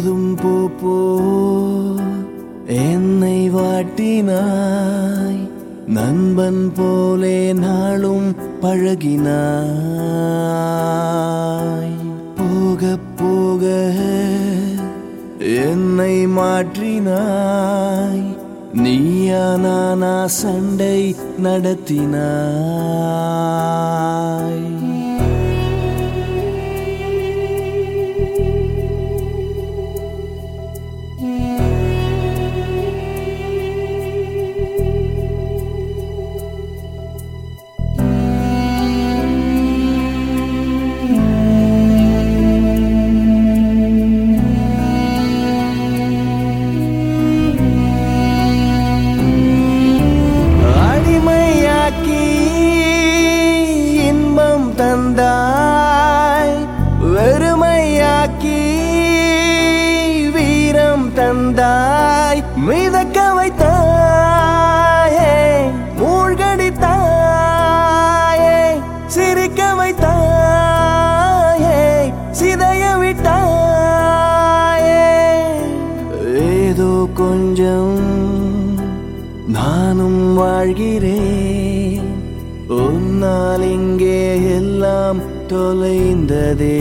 போதும் போ போ என்னை வாட்டினாய் நண்பன் போலே நாளும் பழகினாய் போக போக என்னை மாற்றினாய் நீயா நானா சண்டை நடத்தினாய் அடிமையாக்கி இன்பம் தந்தாய் வெறுமையாக்கி வீரம் தந்தாய் மிதக்க வைத்தாயே மூழ்கடித்தாயே சிரிக்க வைத்தாயே சிதைய விட்டாயே ஏதோ கொஞ்சம் நானும் வாழ்கிறேன் உன்னால் இங்கே எல்லாம் தொலைந்ததே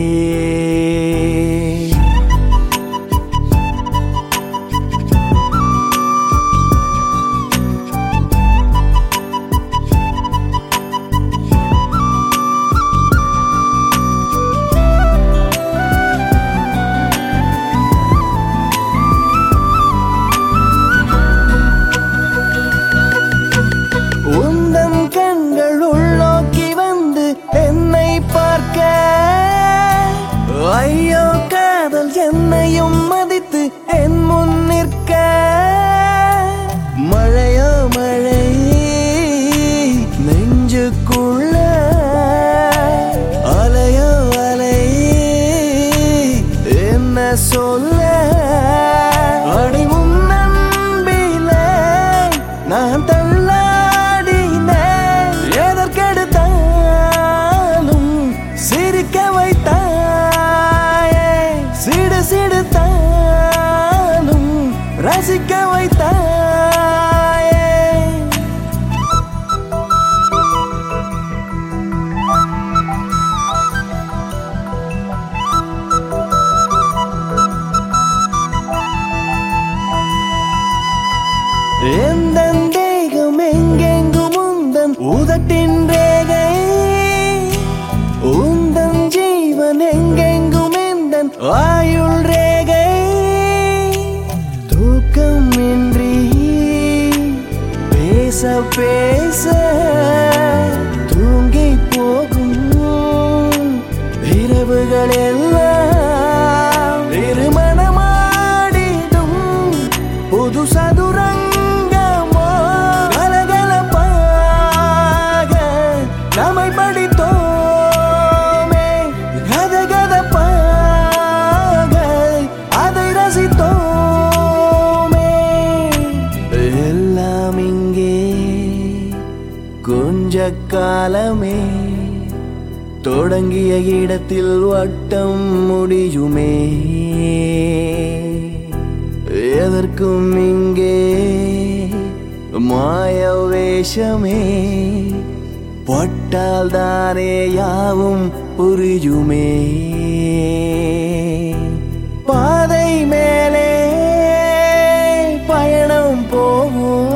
உந்தன் கண்கள் உள்ளோக்கி வந்து என்னை பார்க்க ஐயோ காதல் என்னையும் மதித்து என் முன் நிற்க மழையோ மழை நெஞ்சுக்குள்ள அலையோ அலை என்ன சொல்ல அடி உன் அன்பிலே நான் தள்ளாடினேன் எதற்கெடுத்தாலும் சிரிக்க வைத்தாயே சிடு சிடுத்தாலும் ரசிக்க வைத்தாயே எந்தன் தேகம் எங்கெங்கும் உந்தன் உதட்டின் ரேகை உந்தன் ஜீவன் எங்கெங்கும் எந்தன் ஆயுள் ரேகை தூக்கம் இன்றி பேச பேச தூங்கி போகும் இரவுகள் எல்லாம் திருமணமாடிடும் புது சதுரங்கமோ கலகலப்பாக நம்மை படித்தோமே கதகதப்பாக அதை ரசித்தோமே எல்லாம் இங்கே கொஞ்ச காலமே தொடங்கிய இடத்தில் வட்டம் முடியுமே எதற்கும் இங்கே மாய வேஷமே பட்டால் தானே யாவும் புரியுமே பாதை மேலே பயணம் போகும்